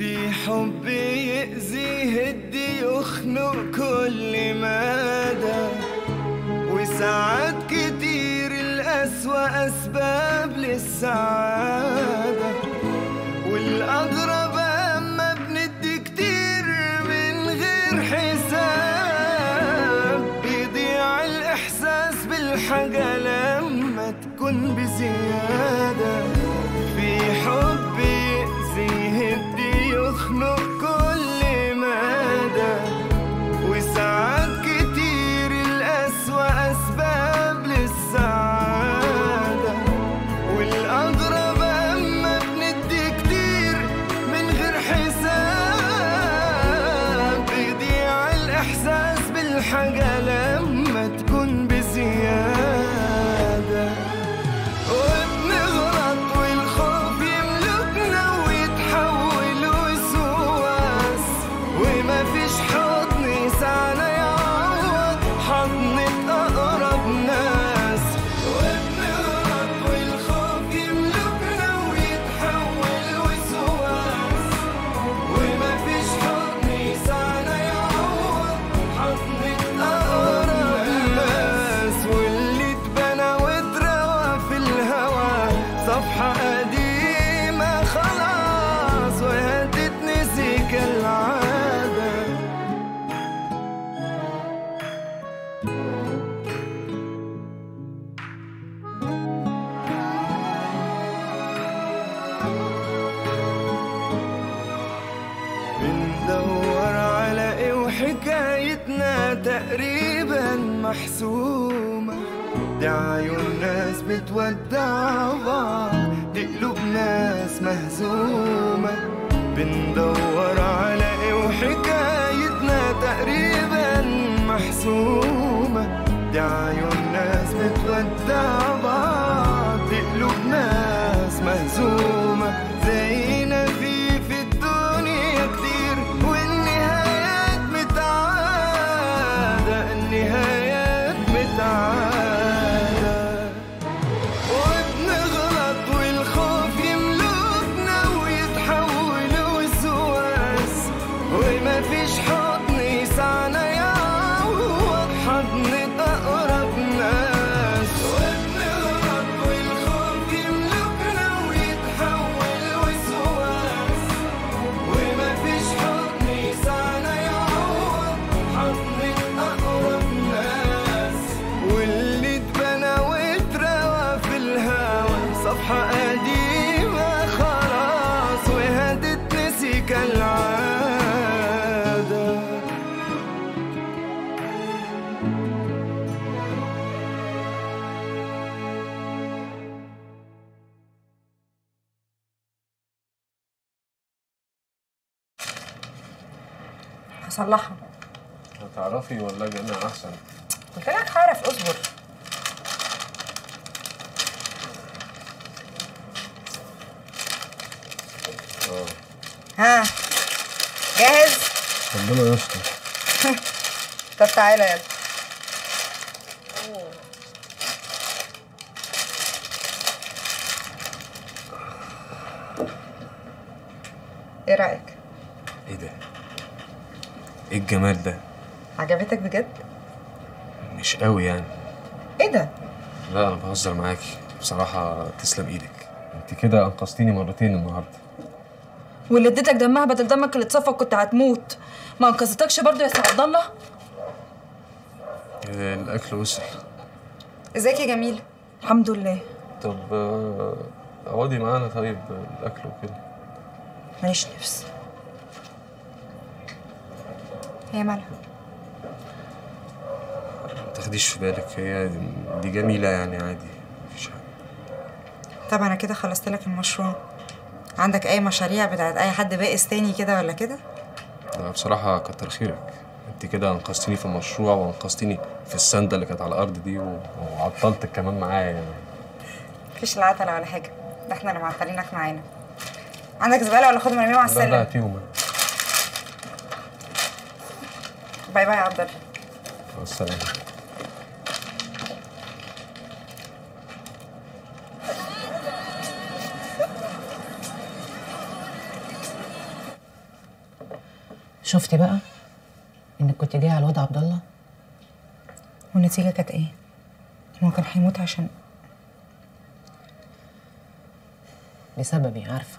في حب يأذي يهدي يخنق كل مدى وساعات كتير الأسوأ أسباب للسعادة والأغرب أما بندي كتير من غير حساب بيضيع الإحساس بالحاجة لما تكون بزيادة في حب يأذي يهدي يخنق كل مدى وساعات كتير الأسوأ أسباب للسعادة والأغرب أما بندي كتير من غير حساب بيضيع الإحساس بالحاجة لما تكون بزيادة وبنغلط والخوف يملكنا ويتحول وسواس وما فيش حضن يسعنا يعوض حضنة أقرب ناس وبنغلط والخوف يملكنا ويتحول وسواس وما فيش حضن يسعنا يعوض حضنة أقرب ناس واللي اتبنى واتروى في الهوى صفحة قديمة خلاص وهتتنسي كالعادة بندور على ايه وحكايتنا تقريبا محسومة دي عيون ناس بتودع بعض دي قلوب ناس مهزومة بندور على ايه وحكايتنا تقريبا محسومة دي عيون ناس بتودع بعض دي قلوب ناس مهزومة زينا في في الدنيا كتير والنهايات متعادة النهايات متعادة وبنغلط والخوف يملكنا ويتحول وسواس وما فيش حضن يسعنا يعوض حضن أقرب ناس وبنغلط والخوف يملكنا ويتحول وسواس وما فيش حضن يسعنا يعوض حضن أقرب ناس واللي اتبنى واتروى في الهوى صفحة قديمة خلاص وهتتنسي كالعادة هصلحها هتعرفي ولا اجي انا احسن قلت لك هعرف اصبر ها جاهز ربنا يستر طب تعالى يلا ايه رايك ايه ده ايه الجمال ده عجبتك بجد مش قوي يعني ايه ده لا انا بهزر معاكي بصراحه تسلم ايدك انت كده انقذتيني مرتين النهارده واللي اديتك دمها بدل دمك اللي اتصفى كنت هتموت ما انقذتكش برضه يا سي عبد الله إيه، الاكل وصل ازيك يا جميله الحمد لله طب آه، اقعدي معانا طيب الاكل وكده ماليش نفس هي مالها ما تاخديش في بالك هي دي جميله يعني عادي مفيش حاجه طب انا كده خلصت لك المشروع عندك اي مشاريع بتاعت اي حد بائس تاني كده ولا كده لا بصراحه كتر خيرك انت كده انقذتيني في المشروع وانقذتيني في السنده اللي كانت على الارض دي و- وعطلتك كمان معايا يعني مفيش العتلة ولا حاجه ده احنا اللي معطلينك معانا عندك زباله ولا خدهم ارميهم على لا لا السلم هاتيهم باي باي يا عبد الله مع السلامه شفتي بقى انك كنت جايه على الواد عبد الله والنتيجة كانت ايه؟ ما هو كان هيموت عشان بسببي عارفه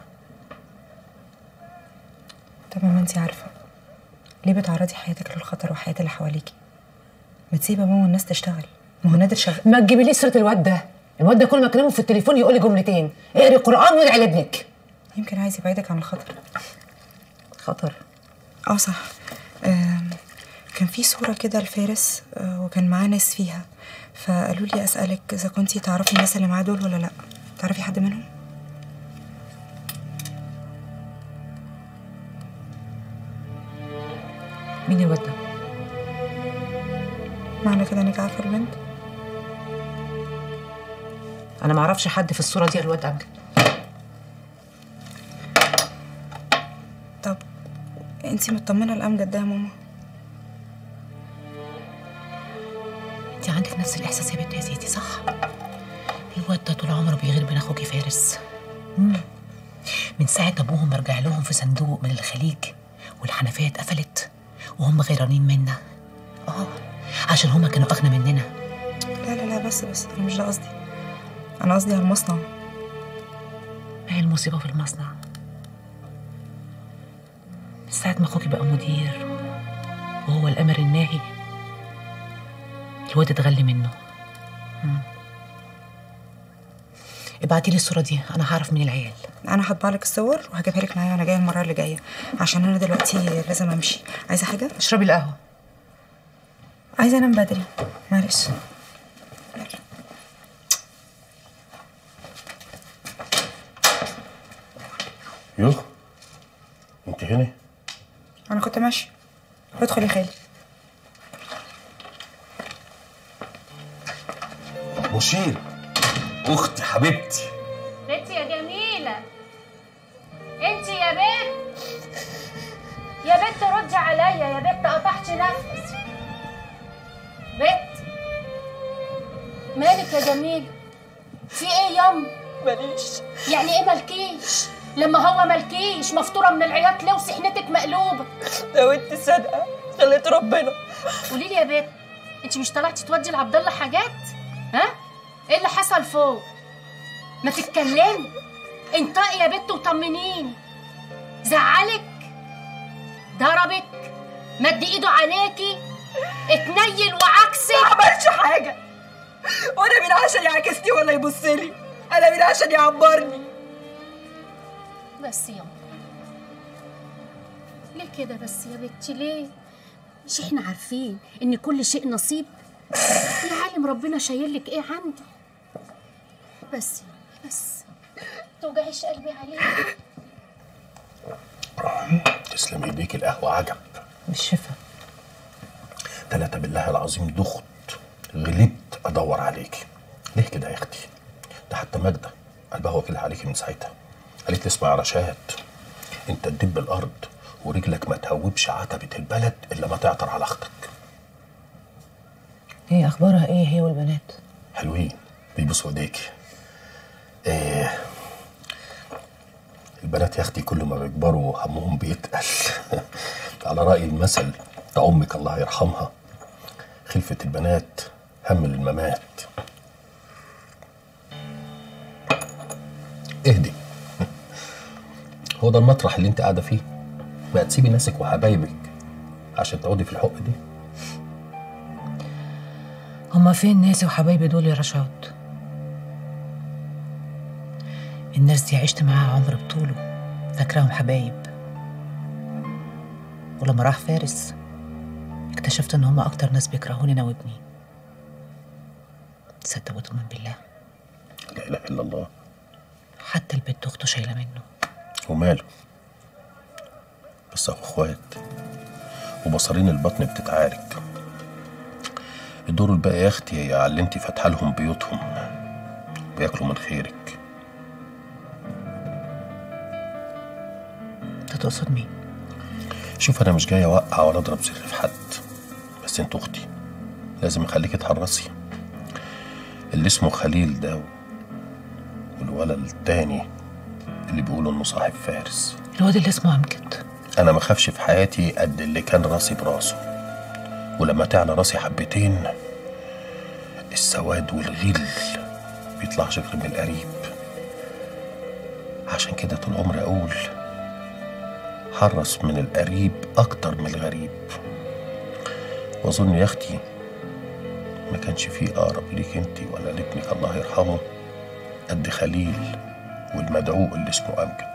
طب ما انتي عارفة ليه بتعرضي حياتك للخطر وحياة اللي حواليكي؟ ما تسيبي ماما والناس تشتغل ما هو نادر شغال ما تجيبي لي سيره الواد ده الواد ده كل ما اكلمه في التليفون يقول لي جملتين اقري قران وادعي لابنك يمكن عايز يبعدك عن الخطر خطر اه صح آم، كان في صورة كده لفارس آه، وكان معاه ناس فيها فقالوا لي أسألك إذا كنتي تعرفي الناس اللي معاه دول ولا لأ تعرفي حد منهم؟ مين الواد ده معنى كده إنك عارفة البنت؟ انا ما اعرفش حد في الصوره دي غير الواد امجد طب انتي مطمنة لأمجد ده يا ماما؟ انت عندك نفس الاحساس يا بنت يا سيدي صح الواد ده طول عمره بيغير من اخوكي فارس مم. من ساعه ابوهم ما رجع لهم في صندوق من الخليج والحنفيه اتقفلت وهم غيرانين منا اه عشان هما كانوا اغنى مننا لا لا لا بس بس أنا مش ده قصدي أنا قصدي على المصنع ما هي المصيبه في المصنع من ساعه ما اخوكي بقى مدير وهو الامر الناهي الواد اتغلي منه مم. ابعتي لي الصوره دي انا هعرف مين العيال أنا هطبع لك الصور وهجيبها لك معايا وأنا جاية المرة اللي جاية عشان أنا دلوقتي لازم أمشي عايزة حاجة؟ اشربي القهوه عايزة أنام بدري معلش يوه انت هنا أنا كنت ماشية ادخل يا خالي مشير اختي حبيبتي بنتي يا جميلة انت يا بنت يا بنت ردي عليا يا بنت قطعت نفسي بنت مالك يا جميلة في ايه ياما ماليش يعني ايه مالكيش لما هو مالكيش مفطورة من العياط ليه وسحنتك مقلوبة لو انت صادقه خليت ربنا قولي لي يا بنت انت مش طلعتي تودي لعبد الله حاجات ها ايه اللي حصل فوق ما تتكلمي انطقي يا بنت وطمنيني زعلك ضربك مد ايده عليكي اتنيل ما وعكسك عملش حاجه وانا مين عشان يعكسني ولا يبص لي انا مين عشان يعبرني بس يا ليه كده بس يا بنتي ليه مش احنا عارفين ان كل شيء نصيب يا عالم ربنا شايل لك ايه عنده بس يا بس توجعيش قلبي عليك تسلم ايديك القهوه عجب بالشفا تلاتة بالله العظيم دخت غلبت ادور عليكي ليه كده يا اختي ده حتى ماجده قلبها واكلها عليكي من ساعتها قالت لي اسمع يا رشاد انت تدب الارض ورجلك ما تهوبش عتبه البلد الا ما تعطر على اختك ايه اخبارها ايه هي والبنات حلوين بيبوسوا ايديكي ايه البنات يا اختي كل ما بيكبروا همهم بيتقل على رأي المثل بتاع امك الله يرحمها خلفة البنات هم الممات اهدي هو ده المطرح اللي انت قاعده فيه ما تسيبي ناسك وحبايبك عشان تقعدي في الحق دي هما فين ناسي وحبايبي دول يا رشاد الناس دي عشت معاها عمر بطوله فاكراهم حبايب ولما راح فارس اكتشفت ان هما اكتر ناس بيكرهوني انا وابني تصدق وتؤمن بالله لا اله الا الله حتى البنت اخته شايله منه وماله بس اهو اخوات وبصارين البطن بتتعارك الدور الباقي يا اختي على اللي انت فاتحه لهم بيوتهم بياكلوا من خيرك انت تقصد مين شوف انا مش جاي اوقع ولا اضرب زر في حد بس انت اختي لازم اخليكي تحرصي اللي اسمه خليل ده والولد التاني اللي بيقولوا انه صاحب فارس الواد اللي اسمه امجد انا ما خافش في حياتي قد اللي كان راسي براسه ولما تعلى راسي حبتين السواد والغل بيطلعش غير من القريب عشان كده طول عمري اقول حرص من القريب اكتر من الغريب واظن يا اختي ما كانش فيه اقرب ليك انت ولا لابنك الله يرحمه قد خليل والمدعو اللي اسمه امجد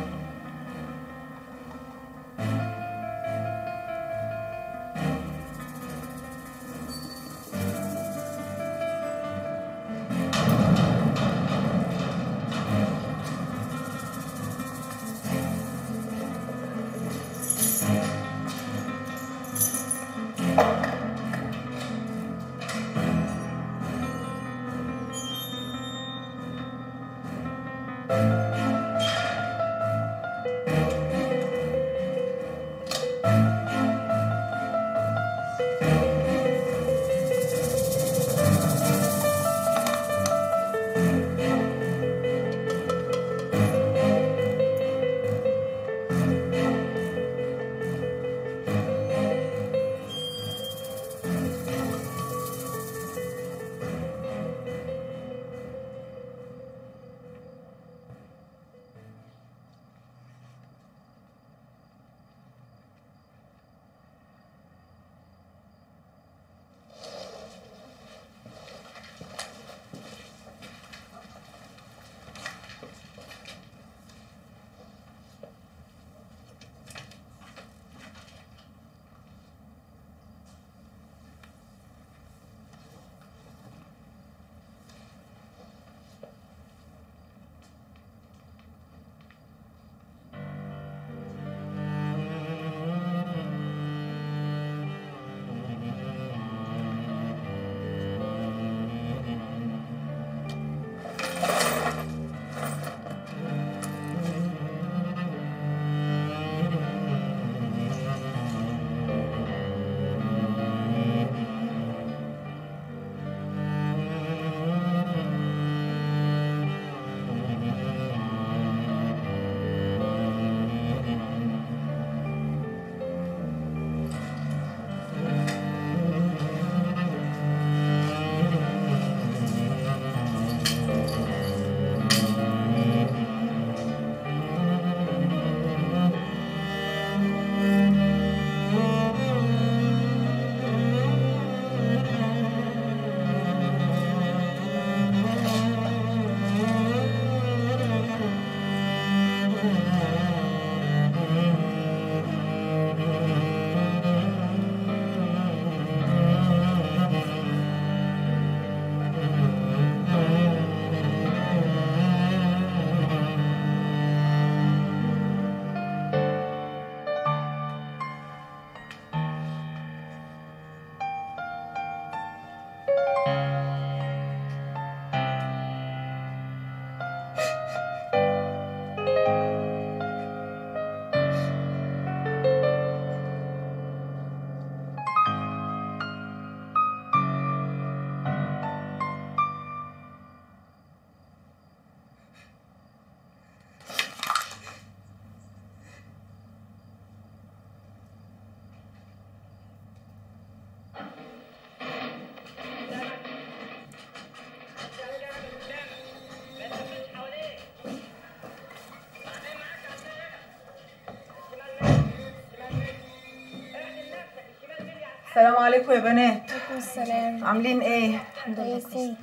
السلام عليكم يا بنات السلام عاملين ايه الحمد لله كويس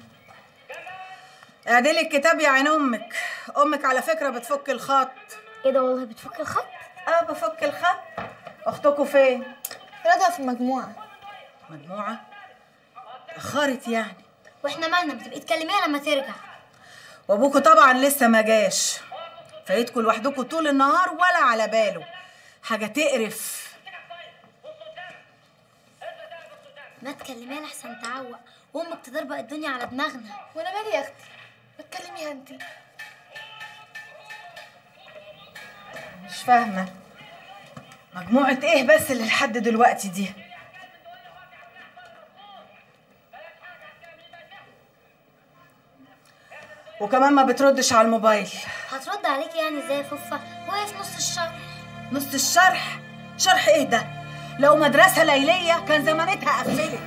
اعدلي الكتاب يا عين امك امك على فكره بتفك الخط ايه ده والله بتفك الخط اه بفك الخط اختكم فين رضا في المجموعة مجموعه اخرت يعني واحنا مالنا بتبقي تكلميها لما ترجع وابوكوا طبعا لسه ما جاش فايتكوا لوحدكوا طول النهار ولا على باله حاجه تقرف ما تكلميها لحسن تعوق وامك تضربق الدنيا على دماغنا وانا مالي يا اختي ما تكلميها انت مش فاهمه مجموعه ايه بس اللي لحد دلوقتي دي وكمان ما بتردش على الموبايل هترد عليكي يعني ازاي يا فوفا وهي في نص الشهر نص الشرح شرح ايه ده لو مدرسة ليلية كان زمانتها قفلت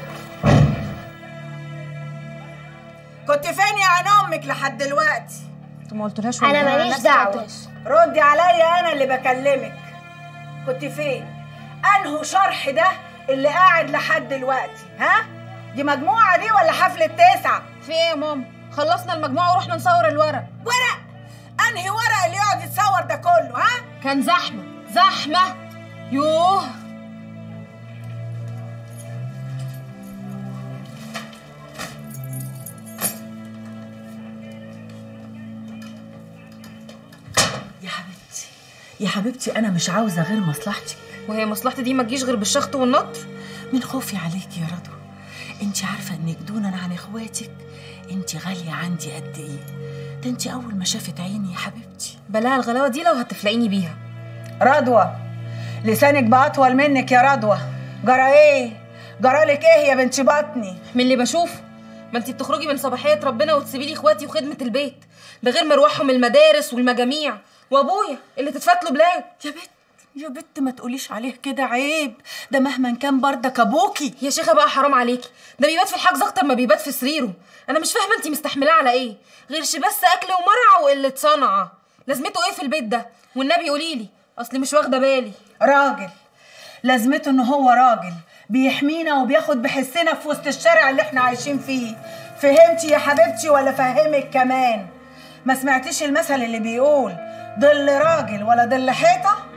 كنت فين يا عين امك لحد دلوقتي انت ما قلتلهاش أنا ولا ماليش نفسي دعوة. قلتلهاش. ردي عليا انا اللي بكلمك كنت فين انهو شرح ده اللي قاعد لحد دلوقتي ها دي مجموعة دي ولا حفلة تسعة في ايه يا ماما خلصنا المجموعه ورحنا نصور الورق ورق انهي ورق اللي يقعد يتصور ده كله ها كان زحمه زحمه يوه يا حبيبتي يا حبيبتي انا مش عاوزه غير مصلحتك وهي مصلحتي دي ما تجيش غير بالشخط والنطر من خوفي عليكي يا رضوى انت عارفه انك دونا عن اخواتك انت غاليه عندي قد ايه ده انت اول ما شافت عيني يا حبيبتي بلاها الغلاوه دي لو هتفلقيني بيها رضوى لسانك بقى اطول منك يا رضوى جرى ايه جرالك ايه يا بنت بطني من اللي بشوفه ما انتي بتخرجي من صباحيه ربنا وتسيبي لي اخواتي وخدمه البيت ده غير مروحهم المدارس والمجاميع وابويا اللي تتفات له بلاد يا بت يا بت ما تقوليش عليه كده عيب ده مهما كان بردك ابوكي يا شيخه بقى حرام عليكي ده بيبات في الحجز اكتر ما بيبات في سريره انا مش فاهمه انتي مستحملاه على ايه غيرش بس اكل ومرع وقله صنعه لازمته ايه في البيت ده والنبي قولي لي اصلي مش واخده بالي راجل لازمته ان هو راجل بيحمينا وبياخد بحسنا في وسط الشارع اللي احنا عايشين فيه فهمتي يا حبيبتي ولا فهمك كمان ما سمعتيش المثل اللي بيقول ظل راجل ولا ظل حيطه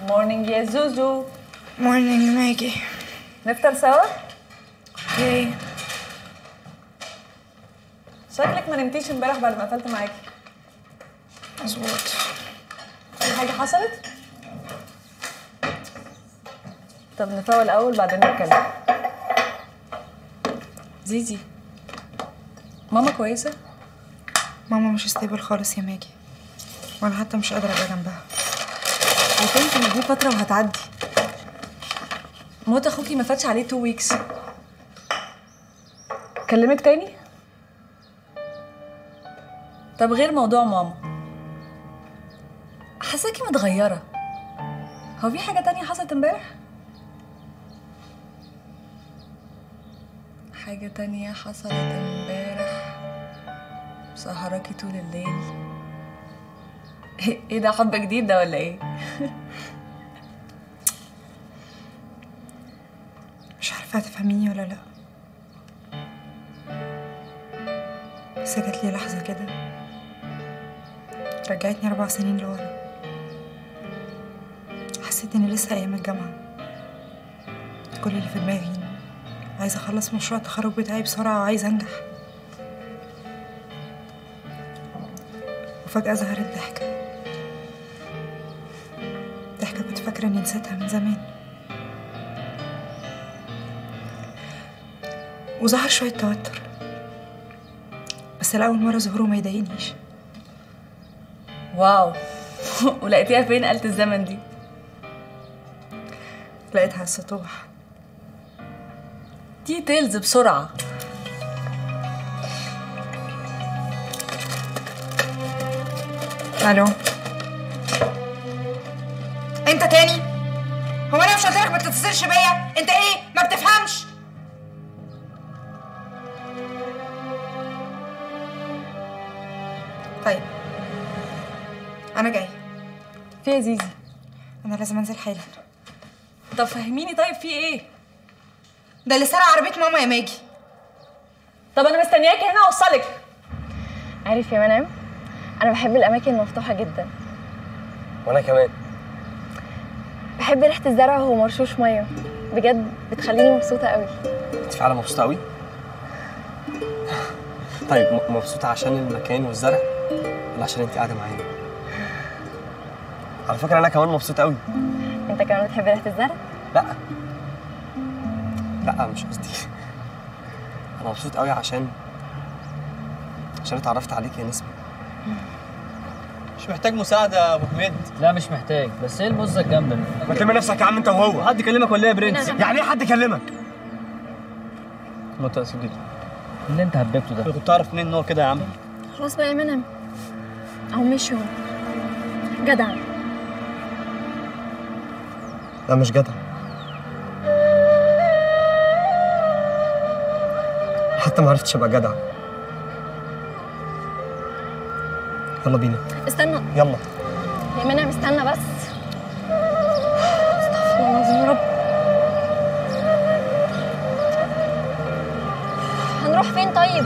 مورنينج يا زوزو مورنينج ماجي نفطر سوا اوكي شكلك ما نمتيش امبارح بعد ما قفلت معاكي مظبوط في حاجه حصلت طب نفوق الاول بعدين نتكلم زيزي ماما كويسه ماما مش ستيبل خالص يا ماجي وانا حتى مش قادره ابقى جنبها I think ان دي فتره وهتعدي موت اخوكي ما فاتش عليه 2 ويكس كلمك تاني طب غير موضوع ماما حاساكي متغيره هو في حاجه تانية حصلت امبارح حاجه تانية حصلت امبارح سهراكي طول الليل ايه ده حب جديد ده ولا ايه مش عارفه هتفهميني ولا لا بس جات لي لحظه كده رجعتني اربع سنين لورا حسيت اني لسه ايام الجامعه كل اللي في دماغي إني عايزه اخلص مشروع التخرج بتاعي بسرعه وعايزه انجح وفجاه ظهرت ضحكه ضحكه كنت فاكره اني نسيتها من زمان وظهر شويه توتر بس لأول مرة ظهوره ما يضايقنيش واو ولقيتيها فين آلة الزمن دي لقيتها على السطوح ديتيلز بسرعة الو انت تاني هو انا مش قلت لك ما تتصلش بيا انت ايه ما بتفهمش طيب انا جاي في يا زيزي انا لازم انزل حالا طب فهميني طيب في ايه ده اللي سرق عربيه ماما يا ماجي طب انا مستنياكي هنا اوصلك عارف يا منعم انا بحب الاماكن المفتوحه جدا وانا كمان بحب ريحه الزرع وهو مرشوش ميه بجد بتخليني مبسوطه قوي انت فعلا مبسوطه قوي طيب م- مبسوطه عشان المكان والزرع ولا عشان انت قاعده معايا على فكره انا كمان مبسوط قوي انت كمان بتحب ريحه الزرع لا لا مش قصدي انا مبسوط قوي عشان عشان اتعرفت عليك يا نسمه مش محتاج مساعدة يا ابو حميد لا مش محتاج بس ايه المزه الجامده دي ما تلم نفسك يا عم انت وهو حد كلمك ولا ايه يا برنس يعني ايه حد كلمك ما تقصد ايه اللي انت هببته ده كنت تعرف منين ان هو كده يا عم خلاص بقى يا منعم اهو مشي هو جدع لا مش جدع حتى ما عرفتش ابقى جدع يلا بينا استنى يلا يا منعم استنى بس استغفر الله العظيم يا رب هنروح فين طيب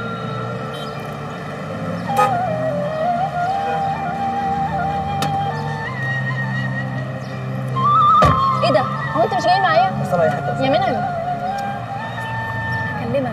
ايه ده هو انت مش جاي معايا بس انا اي حته يا منعم هكلمك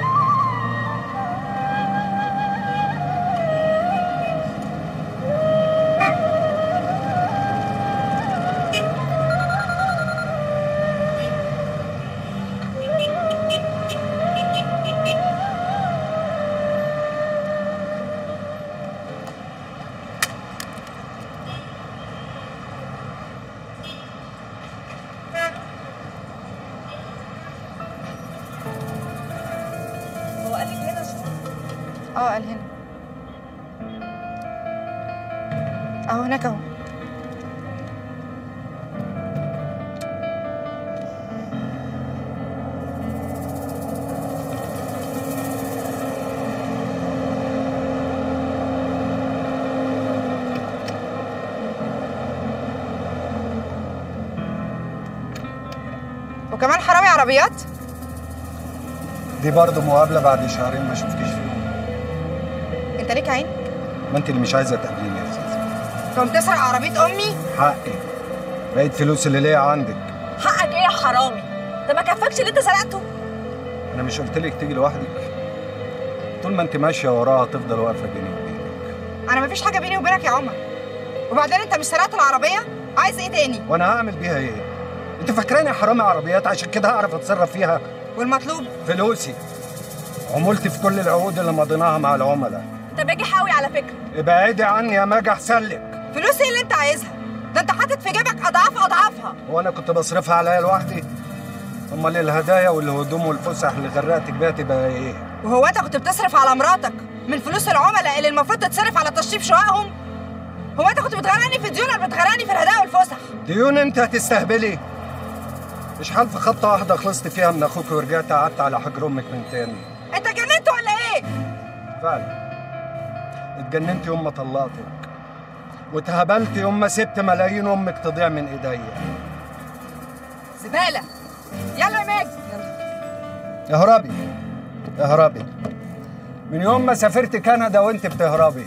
هو قال لك هنا شو اه قال هنا اهو هناك اهو وكمان حرامي عربيات دي برضه مقابله بعد شهرين ما اشوفكيش فيهم انت ليك عين ما انت اللي مش عايزه تقابليني يا زيزي تقوم تسرق عربيه امي حقي بقيت فلوس اللي ليا عندك حقك ايه يا حرامي ده ما كفاكش اللي انت سرقته انا مش قلت لك تيجي لوحدك طول ما انت ماشيه وراها هتفضل واقفه بيني وبينك انا مفيش حاجه بيني وبينك يا عمر وبعدين انت مش سرقت العربيه عايز ايه تاني وانا هعمل بيها ايه انت فاكراني حرامي عربيات عشان كده هعرف اتصرف فيها والمطلوب فلوسي عمولتي في كل العقود اللي مضيناها مع العملاء طب اجي حاوي على فكره ابعدي عني يا ماجي احسن لك فلوس ايه اللي انت عايزها ده انت حاطط في جيبك اضعاف اضعافها وانا كنت بصرفها عليا لوحدي امال الهدايا والهدوم والفسح اللي غرقتك بيها تبقى ايه وهو انت كنت بتصرف على مراتك من فلوس العملاء اللي المفروض تتصرف على تشطيب شققهم هو انت كنت بتغرقني في ديون ولا بتغرقني في الهدايا والفسح ديون انت هتستهبلي مش حال في خطه واحده خلصت فيها من اخوك ورجعت قعدت على حجر امك من تاني انت جننت ولا ايه فعلا اتجننت يوم ما طلقتك واتهبلت يوم ما سبت ملايين امك تضيع من ايديا زباله يلا يا ماجد اهربي اهربي من يوم ما سافرت كندا وانت بتهربي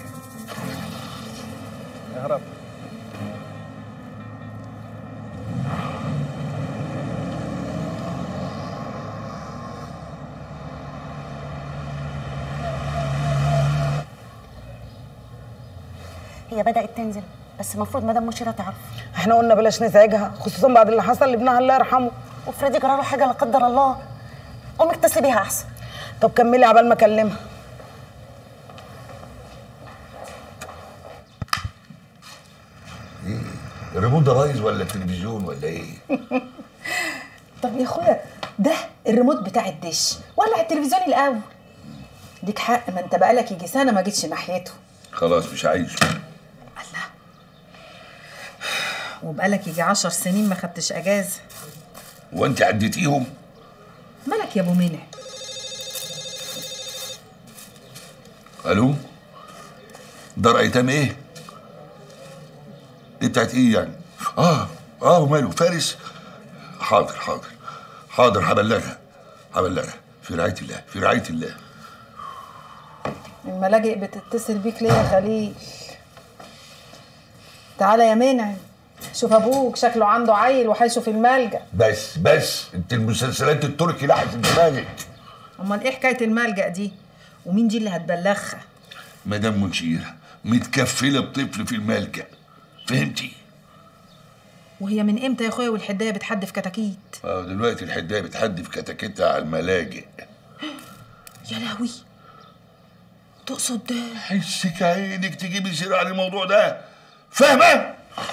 اهربي هي بدأت تنزل بس المفروض مدام مشيرة تعرف احنا قلنا بلاش نزعجها خصوصا بعد اللي حصل لابنها الله يرحمه وفريدي جراله حاجة لا قدر الله قومي اتصلي بيها أحسن طب كملي عبال ما اكلمها ايه الريموت ده رايز ولا التلفزيون ولا ايه طب يا اخويا ده الريموت بتاع الدش ولع التلفزيون الاول ليك حق ما انت بقالك يجي سنه ما جيتش ناحيته خلاص مش عايزه وبقالك يجي عشر سنين ما خدتش اجازه وانت عديتيهم مالك يا ابو منى الو دار ايتام ايه دي بتاعت ايه يعني اه اه وماله فارس حاضر حاضر حاضر هبلغها هبلغها في رعايه الله في رعايه الله الملاجئ بتتصل بيك ليه يا خليل تعالى يا منعم شوف ابوك شكله عنده عيل وحيشه في الملجأ بس بس انت المسلسلات التركي لحست دماغك امال ايه حكايه الملجأ دي ومين دي اللي هتبلغها مدام منشيرة متكفلة بطفل في الملجأ فهمتي؟ وهي من امتى يا اخويا والحدايه بتحدف كتاكيت اه دلوقتي الحداية بتحدف كتاكيتها على الملاجئ يا لهوي تقصد حسك عينك تجيبي سيرة على الموضوع ده فاهمة؟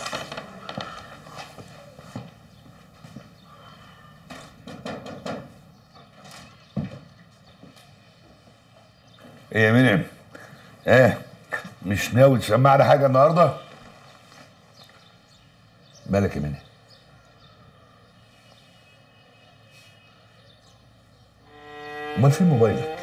ايه يا منعم؟ ايه مش ناوي تسمعنا حاجة النهاردة؟ مالك يا منعم؟ امال فين موبايلك؟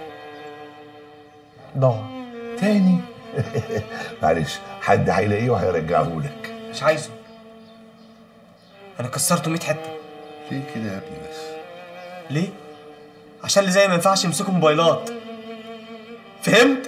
ضاع تاني معلش حد هيلاقيه وهيرجعه لك مش عايزه انا كسرته 100 حته ليه كده يا ابني بس ليه عشان اللي زي ما ينفعش يمسكوا موبايلات فهمت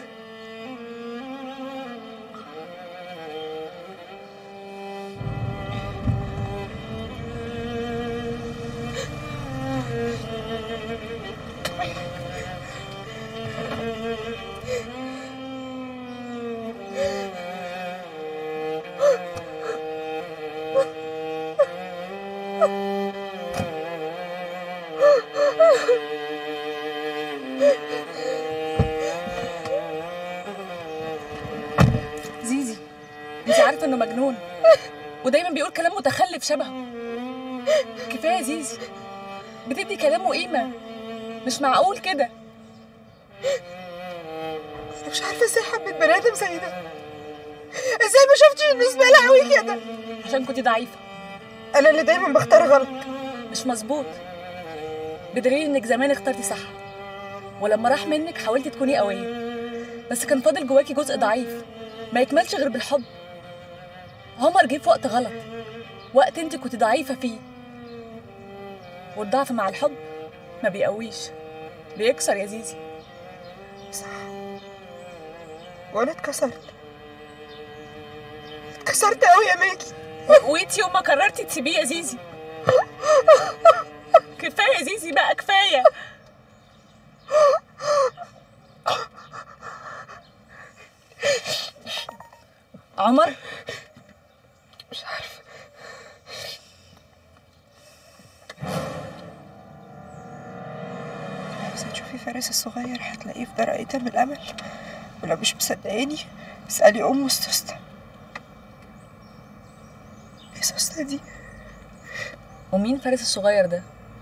زيزي انت عارفه انه مجنون ودايما بيقول كلام متخلف شبهه كفايه يا زيزي بتدي كلامه قيمه مش معقول كده انا مش عارفه ازاي حبيت بني ادم زي ده ازاي ما شفتش انه زباله قوي كده عشان كنت ضعيفه انا اللي دايما بختار غلط مش مظبوط بدليل انك زمان اخترتي صح ولما راح منك حاولتي تكوني قويه بس كان فاضل جواكي جزء ضعيف ما يكملش غير بالحب عمر جه في وقت غلط وقت انت كنت ضعيفه فيه والضعف مع الحب ما بيقويش بيكسر يا زيزي صح وانا اتكسرت اتكسرت قوي يا ماجي وانتي يوم ما قررتي تسيبيه يا زيزي كفايه يا زيزي بقى كفايه عمر مش عارفة عايزة تشوفي فارس الصغير هتلاقيه في دار أيتام الأمل ولو مش مصدقاني اسألي أمه سوسته ايه سوسته دي؟ ومين فارس الصغير ده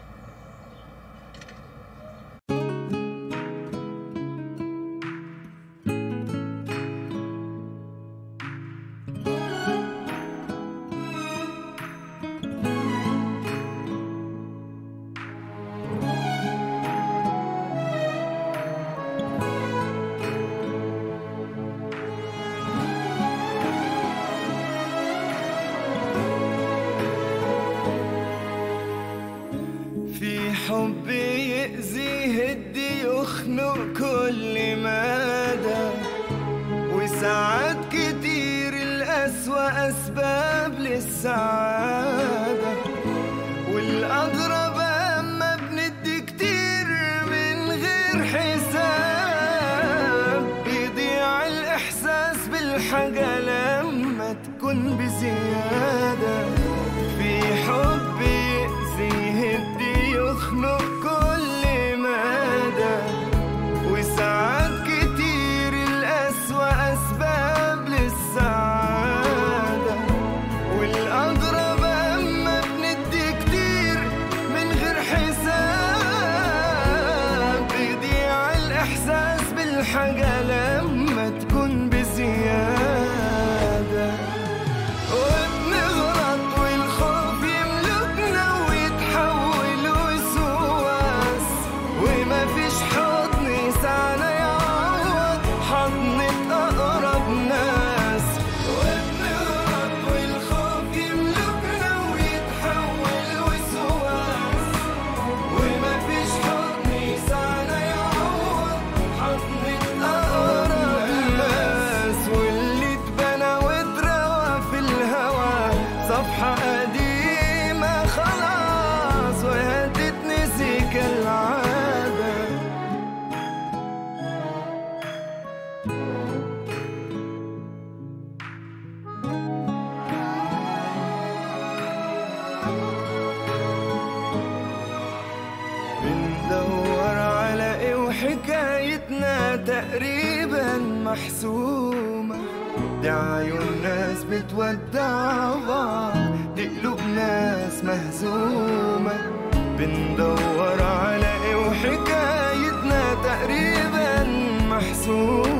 في حب يأذي يهدي يخنق كل مدى وساعات كتير الأسوأ أسباب للسعادة والأغرب أما بندي كتير من غير حساب بيضيع الإحساس بالحاجة لما تكون بزيادة في حب يأذي يهدي يخنق كل مدى وساعات كتير الأسوأ أسباب للسعادة والأغرب أما بندي كتير من غير حساب بيضيع الإحساس بالحاجة لما تكون بزيادة وبنغلط والخوف يملكنا ويتحول وسواس وما فيش حضن يسعنا يعوض حضنة أقرب ناس وبنغلط والخوف يملكنا ويتحول وسواس وما فيش حضن يسعنا يعوض حضنة أقرب ناس واللي اتبنى واتروى في الهوى صفحة قديمة خلاص وهي تتنسي كالعادة بندور على ايه وحكايتنا تقريبا محسومة دي عيون ناس بتودع بعض دي قلوب ناس مهزومة بندور على ايه وحكايتنا تقريبا محسومة